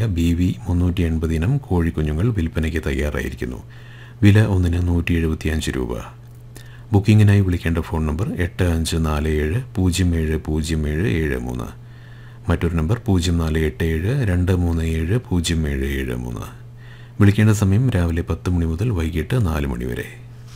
B V മുന്നൂറ്റി എൺപത് ഇനം കോഴിക്കുഞ്ഞുങ്ങൾ വിൽപ്പനയ്ക്ക് തയ്യാറായിരിക്കുന്നു വില ഒന്നിന് നൂറ്റി എഴുപത്തിയഞ്ച് രൂപ ബുക്കിങ്ങിനായി വിളിക്കേണ്ട ഫോൺ നമ്പർ എട്ട് അഞ്ച് നാല് ഏഴ് പൂജ്യം ഏഴ് പൂജ്യം ഏഴ് ഏഴ് മൂന്ന് മറ്റൊരു നമ്പർ പൂജ്യം നാല് എട്ട് ഏഴ് രണ്ട് മൂന്ന് ഏഴ് പൂജ്യം ഏഴ് ഏഴ് മൂന്ന് വിളിക്കേണ്ട സമയം രാവിലെ പത്ത് മണി മുതൽ വൈകിട്ട് നാല് മണി വരെ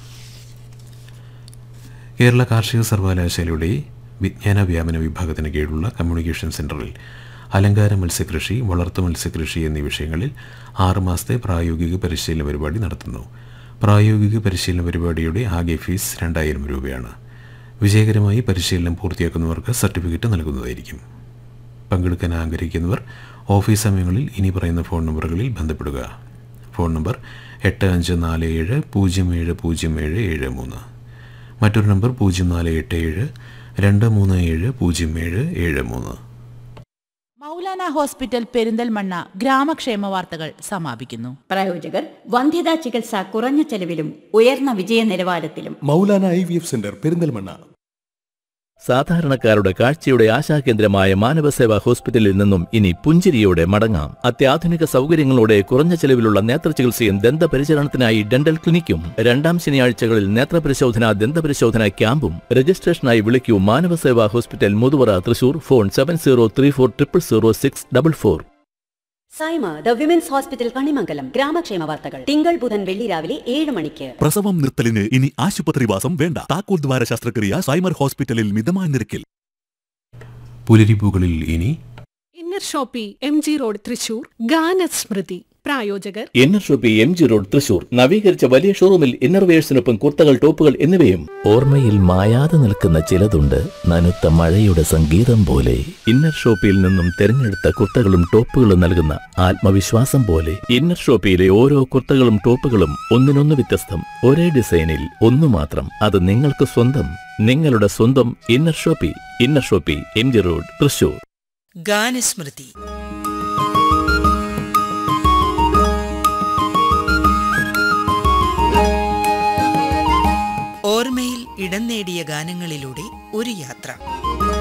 കേരള കാർഷിക സർവകലാശാലയുടെ വിജ്ഞാന വ്യാപന വിഭാഗത്തിന് കീഴിലുള്ള കമ്മ്യൂണിക്കേഷൻ സെന്ററിൽ അലങ്കാര മത്സ്യകൃഷി വളർത്തു മത്സ്യകൃഷി എന്നീ വിഷയങ്ങളിൽ ആറുമാസത്തെ പ്രായോഗിക പരിശീലന പരിപാടി നടത്തുന്നു പ്രായോഗിക പരിശീലന പരിപാടിയുടെ ആകെ ഫീസ് രണ്ടായിരം രൂപയാണ് വിജയകരമായി പരിശീലനം പൂർത്തിയാക്കുന്നവർക്ക് സർട്ടിഫിക്കറ്റ് നൽകുന്നതായിരിക്കും പങ്കെടുക്കാൻ ആഗ്രഹിക്കുന്നവർ ഓഫീസ് സമയങ്ങളിൽ ഇനി പറയുന്ന ഫോൺ നമ്പറുകളിൽ ബന്ധപ്പെടുക ഫോൺ നമ്പർ എട്ട് അഞ്ച് നാല് ഏഴ് പൂജ്യം ഏഴ് പൂജ്യം ഏഴ് ഏഴ് മൂന്ന് മറ്റൊരു നമ്പർ പൂജ്യം നാല് എട്ട് ഏഴ് രണ്ട് മൂന്ന് ഏഴ് പൂജ്യം ഏഴ് ഏഴ് മൂന്ന് മൗലാന ഹോസ്പിറ്റൽ പെരിന്തൽമണ്ണ ഗ്രാമക്ഷേമ വാർത്തകൾ സമാപിക്കുന്നു പ്രായോജകർ വന്ധ്യതാ ചികിത്സ കുറഞ്ഞ ചെലവിലും ഉയർന്ന വിജയ നിലവാരത്തിലും Maulana I V F centre Perinthalmanna സാധാരണക്കാരുടെ കാഴ്ചയുടെ ആശാകേന്ദ്രമായ മാനവസേവാ ഹോസ്പിറ്റലിൽ നിന്നും ഇനി പുഞ്ചിരിയോടെ മടങ്ങാം അത്യാധുനിക സൗകര്യങ്ങളോടെ കുറഞ്ഞ ചെലവിലുള്ള നേത്രചികിത്സയും ദന്തപരിചരണത്തിനായി ഡെന്റൽ ക്ലിനിക്കും രണ്ടാം ശനിയാഴ്ചകളിൽ നേത്രപരിശോധന ദന്തപരിശോധന ക്യാമ്പും രജിസ്ട്രേഷനായി വിളിക്കൂ Manavaseva hospital Muthuvara Thrissur phone seven zero three four triple zero six double four Saima the women's hospital Kanimangalam ഗ്രാമക്ഷേമ വാർത്തകൾ തിങ്കൾ ബുധൻ വെള്ളി രാവിലെ ഏഴ് മണിക്ക് പ്രസവം നിർത്തലിന് ഇനി ആശുപത്രിവാസം വേണ്ട താക്കോൽ ദ്വാര ശസ്ത്രക്രിയ സൈമർ ഹോസ്പിറ്റലിൽ മിതമായ നിരക്കിൽ പുലരിപ്പൂകളിൽ ഇനി Inner Shoppy M G road Thrissur ഗാനസ്മൃതി പ്രായോജകർ Inner Shoppy M G road Thrissur നവീകരിച്ച വലിയ ഷോറൂമിൽ ഇന്നർവെയേഴ്സിനൊപ്പം കുർത്തകൾ ടോപ്പുകൾ എന്നിവയും ഓർമ്മയിൽ മായാതെ നിൽക്കുന്ന ചിലതുണ്ട് നനുത്ത മഴയുടെ സംഗീതം പോലെ ഇന്നർ ഷോപ്പിയിൽ നിന്നും തിരഞ്ഞെടുത്ത കുർത്തകളും ടോപ്പുകളും നൽകുന്ന ആത്മവിശ്വാസം പോലെ ഇന്നർ ഷോപ്പിയിലെ ഓരോ കുർത്തകളും ടോപ്പുകളും ഒന്നിനൊന്ന് വ്യത്യസ്തം ഒരേ ഡിസൈനിൽ ഒന്നു മാത്രം അത് നിങ്ങൾക്ക് സ്വന്തം നിങ്ങളുടെ സ്വന്തം Inner Shoppy Inner Shoppy M G road Thrissur ഗാനസ്മൃതി ഓർമ്മയിൽ ഇടം നേടിയ ഗാനങ്ങളിലൂടെ ഒരു യാത്ര